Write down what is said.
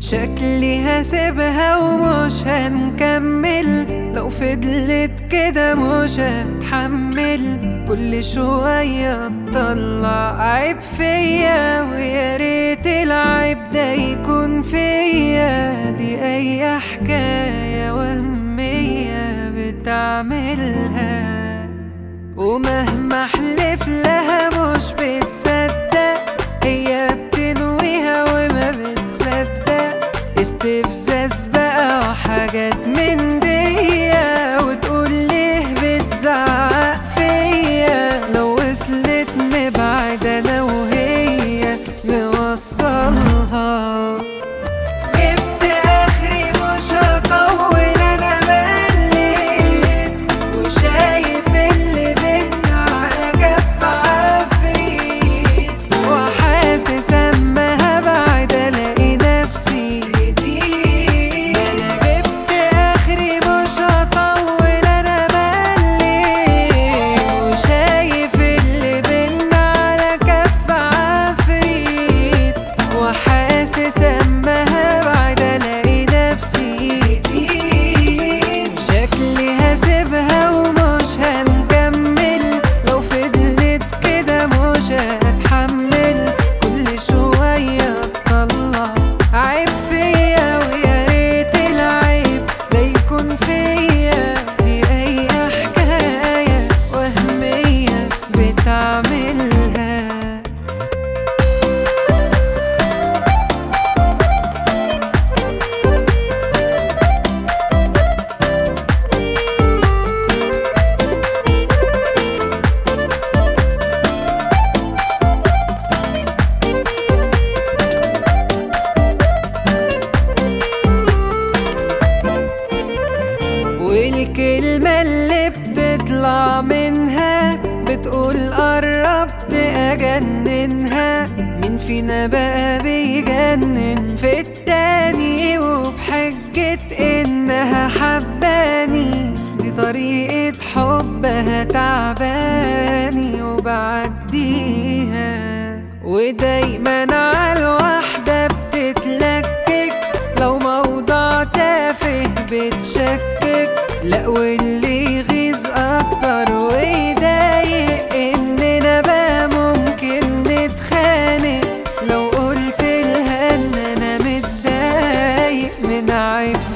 شكلي هسيبها ومش هنكمل لو فضلت كده مش هتحمل كل شوية تطلع عيب فيا ويا ريت العيب ده يكون فيا دي أي حكاية وهمية بتعملها ومهما احلف لها مش بتصدق هي بتنويها وما بتصدق استفزاز بقى وحاجات من دي وتقول ليه بتزعق فيا لو وصلت نبعد انا وهي نوصلها جبت اخري مش هطول انا مليت وشايف اللي بينا على كف عفريت وحاسس اما هبعد الاقي نفسي هديت انا جبت اخري مش هطول انا مليت وشايف اللي بينا على كف عفريت وحاسس اما هبعد الاقي نفسي هديت شكلي هسيبها ومش هنكمل لو فضلت كده مش هتحمل كل شوية تطلع عيب فيا ويا ريت العيب ده يكون فيا دي أي حكاية وهمية بتعملها والكلمة اللي بتطلع منها بتقول قربت أجننها مين فينا بقى بيجنن في التاني وبحجة إنها حباني دي طريقة حبها تعباني وبعديها ودايما على الواحدة بتتلكك لو موضوع تافه بتشكك لا واللي يغيظ اكتر ويضايق اننا بقى ممكن نتخانق لو قلت لها ان انا متضايق من عيب